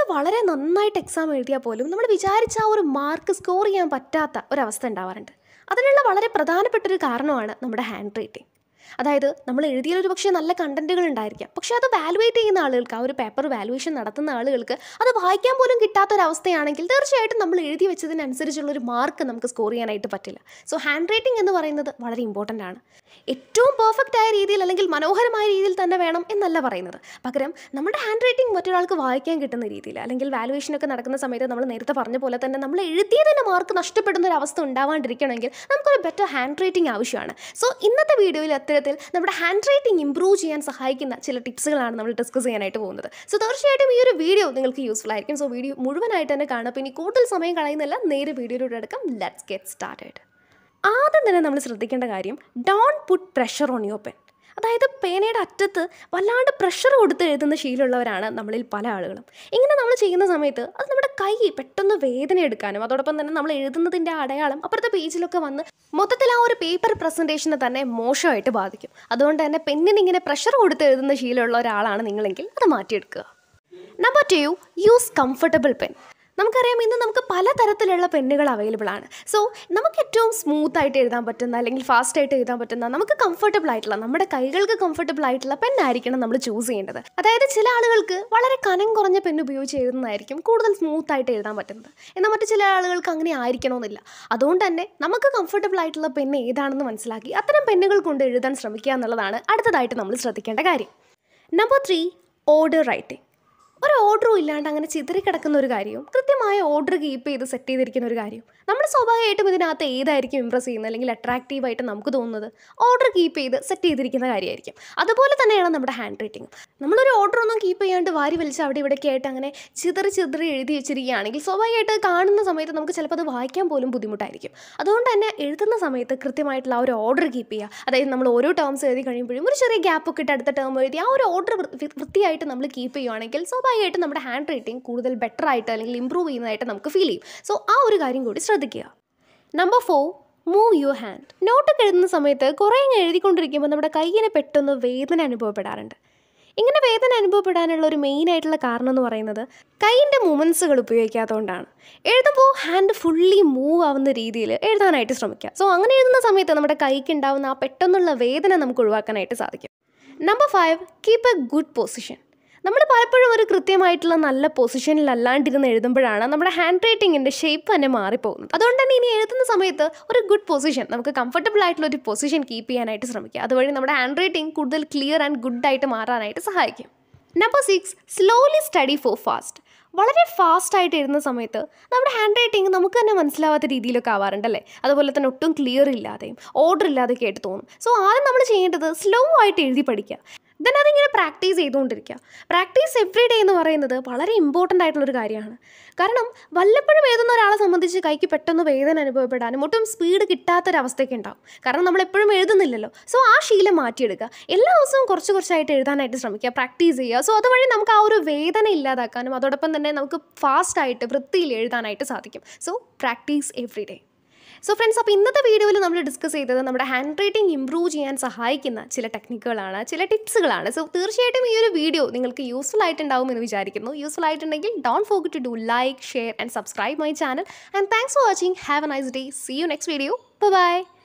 വളരെ നന്നായിട്ട് എക്സാം എഴുതിയാൽ പോലും നമ്മൾ വിചാരിച്ച ആ ഒരു മാർക്ക് സ്കോർ ചെയ്യാൻ പറ്റാത്ത ഒരവസ്ഥ ഉണ്ടാവാറുണ്ട് അതിനുള്ള വളരെ പ്രധാനപ്പെട്ട ഒരു കാരണമാണ് നമ്മുടെ ഹാൻഡ് റൈറ്റിംഗ് അതായത് നമ്മൾ എഴുതിയ ഒരു പക്ഷേ നല്ല കണ്ടന്റുകൾ ഉണ്ടായിരിക്കാം പക്ഷേ അത് വാലുവേറ്റ് ചെയ്യുന്ന ആളുകൾക്ക് ആ ഒരു പേപ്പർ വാലുവേഷൻ നടത്തുന്ന ആളുകൾക്ക് അത് വായിക്കാൻ പോലും കിട്ടാത്തൊരവസ്ഥയാണെങ്കിൽ തീർച്ചയായിട്ടും നമ്മൾ എഴുതി വെച്ചതിനനുസരിച്ചുള്ള ഒരു മാർക്ക് നമുക്ക് സ്കോർ ചെയ്യാനായിട്ട് പറ്റില്ല സോ ഹാൻഡ് റൈറ്റിംഗ് എന്ന് പറയുന്നത് വളരെ ഇമ്പോർട്ടൻ്റ് ആണ് ഏറ്റവും പെർഫെക്റ്റ് ആയ രീതിയിൽ അല്ലെങ്കിൽ മനോഹരമായ രീതിയിൽ തന്നെ വേണം എന്നല്ല പറയുന്നത് പകരം നമ്മുടെ ഹാൻഡ് റൈറ്റിംഗ് മറ്റൊരാൾക്ക് വായിക്കാൻ കിട്ടുന്ന രീതിയിൽ അല്ലെങ്കിൽ വാലുവേഷനൊക്കെ നടക്കുന്ന സമയത്ത് നമ്മൾ നേരത്തെ പറഞ്ഞ പോലെ തന്നെ നമ്മൾ എഴുതിയതിൻ്റെ മാർക്ക് നഷ്ടപ്പെടുന്ന ഒരു അവസ്ഥ ഉണ്ടാവാണ്ടിരിക്കണമെങ്കിൽ നമുക്കൊരു ബെറ്റർ ഹാൻഡ് റൈറ്റിംഗ് ആവശ്യമാണ് സോ ഇന്നത്തെ വീഡിയോയിൽ അത്തരത്തിൽ നമ്മുടെ ഹാൻഡ് റൈറ്റിംഗ് ഇംപ്രൂവ് ചെയ്യാൻ സഹായിക്കുന്ന ചില ടിപ്സുകളാണ് നമ്മൾ ഡിസ്കസ് ചെയ്യാനായിട്ട് പോകുന്നത് സോ തീർച്ചയായിട്ടും ഈ ഒരു വീഡിയോ നിങ്ങൾക്ക് യൂസ്ഫുൾ ആയിരിക്കും സോ വീഡിയോ മുഴുവനായിട്ട് തന്നെ കാണുക പിന്നെ കൂടുതൽ സമയം കളയുന്നില്ല നേരെ വീഡിയോയിലൂടെ അടക്കം ലെറ്റ്സ് ഗെറ്റ് സ്റ്റാർട്ടഡ് ആദ്യം തന്നെ നമ്മൾ ശ്രദ്ധിക്കേണ്ട കാര്യം don't put pressure on your pen അതായത് പേനയുടെ അറ്റത്ത് വല്ലാണ്ട് പ്രഷർ കൊടുത്ത് എഴുതുന്ന ശീലമുള്ളവരാണ് നമ്മളിൽ പല ആളുകളും ഇങ്ങനെ നമ്മൾ ചെയ്യുന്ന സമയത്ത് അത് നമ്മുടെ കൈ പെട്ടെന്ന് വേദന എടുക്കാനും അതോടൊപ്പം തന്നെ നമ്മൾ എഴുതുന്നതിൻ്റെ അടയാളം അപ്പുറത്തെ പേജിലൊക്കെ വന്ന് മൊത്തത്തിൽ ആ ഒരു പേപ്പർ പ്രസൻറ്റേഷനെ തന്നെ മോശമായിട്ട് ബാധിക്കും അതുകൊണ്ട് തന്നെ പെന്നിന് ഇങ്ങനെ പ്രഷർ കൊടുത്ത് എഴുതുന്ന ശീലമുള്ള ഒരാളാണ് നിങ്ങളെങ്കിൽ അത് മാറ്റിയെടുക്കുക number two use comfortable pen നമുക്കറിയാം ഇന്ന് നമുക്ക് പലതരത്തിലുള്ള പെന്നുകൾ അവൈലബിൾ ആണ് സോ നമുക്ക് ഏറ്റവും സ്മൂത്ത് ആയിട്ട് എഴുതാൻ പറ്റുന്ന അല്ലെങ്കിൽ ഫാസ്റ്റ് ആയിട്ട് എഴുതാൻ പറ്റുന്ന നമുക്ക് കംഫർട്ടബിൾ ആയിട്ടുള്ള നമ്മുടെ കൈകൾക്ക് കംഫർട്ടബിൾ ആയിട്ടുള്ള പെന്നായിരിക്കണം നമ്മൾ ചൂസ് ചെയ്യേണ്ടത് അതായത് ചില ആളുകൾക്ക് വളരെ കനം കുറഞ്ഞ പെൻ ഉപയോഗിച്ച് എഴുതുന്നതായിരിക്കും കൂടുതൽ സ്മൂത്ത് ആയിട്ട് എഴുതാൻ പറ്റുന്നത് എന്നാൽ മറ്റു ചില ആളുകൾക്ക് അങ്ങനെ ആയിരിക്കണമെന്നില്ല അതുകൊണ്ട് തന്നെ നമുക്ക് കംഫർട്ടബിൾ ആയിട്ടുള്ള പെൻ ഏതാണെന്ന് മനസ്സിലാക്കി അത്തരം പെന്നുകൾ കൊണ്ട് എഴുതാൻ ശ്രമിക്കുക എന്നുള്ളതാണ് അടുത്തതായിട്ട് നമ്മൾ ശ്രദ്ധിക്കേണ്ട കാര്യം നമ്പർ ത്രീ ഓർഡർ റൈറ്റിംഗ് ഒരു ഓർഡറും ഇല്ലാണ്ട് അങ്ങനെ ചിതറിക്കിടക്കുന്ന ഒരു കാര്യവും കൃത്യമായ ഓർഡർ കീപ്പ് ചെയ്ത് സെറ്റ് ചെയ്തിരിക്കുന്ന ഒരു കാര്യം നമ്മൾ സ്വാഭാവികമായിട്ടും ഇതിനകത്ത് ഏതായിരിക്കും ഇമ്പ്രസ് ചെയ്യുന്നത് അല്ലെങ്കിൽ അട്രാക്റ്റീവായിട്ട് നമുക്ക് തോന്നുന്നത് ഓർഡർ കീപ്പ് ചെയ്ത് സെറ്റ് ചെയ്തിരിക്കുന്ന കാര്യമായിരിക്കും അതുപോലെ തന്നെയാണ് നമ്മുടെ ഹാൻഡ് റൈറ്റിംഗ് നമ്മളൊരു ഓർഡർ ഒന്നും കീപ്പ് ചെയ്യാണ്ട് വാരി വലിച്ച് അവിടെ ഇവിടെയൊക്കെ ആയിട്ട് അങ്ങനെ ചിതറി ചിതറി എഴുതി വെച്ചിരിക്കുകയാണെങ്കിൽ സ്വാഭാവികമായിട്ട് അത് കാണുന്ന സമയത്ത് നമുക്ക് ചിലപ്പോൾ അത് വായിക്കാൻ പോലും ബുദ്ധിമുട്ടായിരിക്കും അതുകൊണ്ട് തന്നെ എഴുതുന്ന സമയത്ത് കൃത്യമായിട്ടുള്ള ആ ഒരു ഓർഡർ കീപ്പ് ചെയ്യുക അതായത് നമ്മൾ ഓരോ ടേംസ് എഴുതി കഴിയുമ്പോഴും ഒരു ചെറിയ ഗ്യാപ്പ് ഒക്കെ ഇട്ട് അടുത്ത ടേം എഴുതി ആ ഒരു ഓർഡർ വൃത്തിയായിട്ട് നമ്മൾ കീപ്പ് ചെയ്യുകയാണെങ്കിൽ സ്വാഭാവികമായിട്ടും നമ്മുടെ ഹാൻഡ് റൈറ്റിംഗ് കൂടുതൽ ബെറ്റർ ആയിട്ട് അല്ലെങ്കിൽ ഇമ്പ്രൂവ് ചെയ്യുന്നതായിട്ട് നമുക്ക് ഫീൽ ചെയ്യും സോ ആ ഒരു കാര്യം കൂടി ശ്രദ്ധിക്കുക number four move your hand നോട്ടൊക്കെ എഴുതുന്ന സമയത്ത് കുറേ ഇങ്ങനെ എഴുതിക്കൊണ്ടിരിക്കുമ്പോൾ നമ്മുടെ കയ്യിന് പെട്ടെന്ന് വേദന അനുഭവപ്പെടാറുണ്ട് ഇങ്ങനെ വേദന അനുഭവപ്പെടാനുള്ള ഒരു മെയിൻ ആയിട്ടുള്ള കാരണം എന്ന് പറയുന്നത് കൈയിൻ്റെ മൂമെൻസുകൾ ഉപയോഗിക്കാത്തതുകൊണ്ടാണ് എഴുതുമ്പോൾ ഹാൻഡ് ഫുള്ളി മൂവ് ആവുന്ന രീതിയിൽ എഴുതാനായിട്ട് ശ്രമിക്കുക സോ അങ്ങനെ എഴുതുന്ന സമയത്ത് നമ്മുടെ കൈക്ക് ഉണ്ടാവുന്ന ആ പെട്ടെന്നുള്ള വേദന നമുക്ക് ഒഴിവാക്കാനായിട്ട് സാധിക്കും number five keep a good position നമ്മൾ പലപ്പോഴും ഒരു കൃത്യമായിട്ടുള്ള നല്ല പൊസിഷനിൽ അല്ലാണ്ടിരുന്ന് എഴുതുമ്പോഴാണ് നമ്മുടെ ഹാൻഡ് റൈറ്റിങ്ങിൻ്റെ ഷേപ്പ് തന്നെ മാറിപ്പോകുന്നത് അതുകൊണ്ട് തന്നെ ഇനി എഴുതുന്ന സമയത്ത് ഒരു ഗുഡ് പൊസിഷൻ നമുക്ക് കംഫർട്ടബിൾ ആയിട്ടുള്ള ഒരു പൊസിഷൻ കീപ്പ് ചെയ്യാനായിട്ട് ശ്രമിക്കുക അതുവഴി നമ്മുടെ ഹാൻഡ് റൈറ്റിംഗ് കൂടുതൽ ക്ലിയർ ആൻഡ് ഗുഡ് ആയിട്ട് മാറാനായിട്ട് സഹായിക്കും number six slowly steady for fast വളരെ ഫാസ്റ്റ് ആയിട്ട് എഴുതുന്ന സമയത്ത് നമ്മുടെ ഹാൻഡ് റൈറ്റിംഗ് നമുക്ക് തന്നെ മനസ്സിലാവാത്ത രീതിയിലൊക്കെ ആവാറുണ്ടല്ലേ അതുപോലെ തന്നെ ഒട്ടും ക്ലിയർ ഇല്ലാതെയും ഓർഡർ ഇല്ലാതെയൊക്കെ ആയിട്ട് തോന്നും സോ ആദ്യം നമ്മൾ ചെയ്യേണ്ടത് സ്ലോ ആയിട്ട് എഴുതി പഠിക്കുക ദെൻ അതിങ്ങനെ പ്രാക്ടീസ് ചെയ്തുകൊണ്ടിരിക്കുക പ്രാക്ടീസ് എവറി ഡേ എന്ന് പറയുന്നത് വളരെ ഇമ്പോർട്ടൻ്റ് ആയിട്ടുള്ളൊരു കാര്യമാണ് കാരണം വല്ലപ്പോഴും എഴുതുന്ന ഒരാളെ സംബന്ധിച്ച് കൈക്ക് പെട്ടെന്ന് വേദന അനുഭവപ്പെടാനും ഒട്ടും സ്പീഡ് കിട്ടാത്തൊരവസ്ഥയൊക്കെ ഉണ്ടാവും കാരണം നമ്മൾ എപ്പോഴും എഴുതുന്നില്ലല്ലോ സോ ആ ശീലം മാറ്റിയെടുക്കുക എല്ലാ ദിവസവും കുറച്ച് കുറച്ചായിട്ട് എഴുതാനായിട്ട് ശ്രമിക്കുക പ്രാക്ടീസ് ചെയ്യുക സോ അതുവഴി നമുക്ക് ആ ഒരു വേദന ഇല്ലാതാക്കാനും അതോടൊപ്പം തന്നെ നമുക്ക് ഫാസ്റ്റായിട്ട് വൃത്തിയിൽ എഴുതാനായിട്ട് സാധിക്കും so practice every day so friends അപ്പോൾ ഇന്നത്തെ വീഡിയോയിൽ നമ്മൾ ഡിസ്കസ് ചെയ്തത് നമ്മുടെ ഹാൻഡ് റൈറ്റിംഗ് ഇംപ്രൂവ് ചെയ്യാൻ സഹായിക്കുന്ന ചില ടെക്നിക്കുകളാണ് ചില ടിപ്സുകളാണ് സോ തീർച്ചയായിട്ടും ഈ ഒരു വീഡിയോ നിങ്ങൾക്ക് യൂസ്ഫുൾ ആയിട്ടുണ്ടാവും എന്ന് വിചാരിക്കുന്നു യൂസ്ഫുൾ ആയിട്ടുണ്ടെങ്കിൽ don't forget to do like share and subscribe my channel and thanks for watching have a nice day see you next video by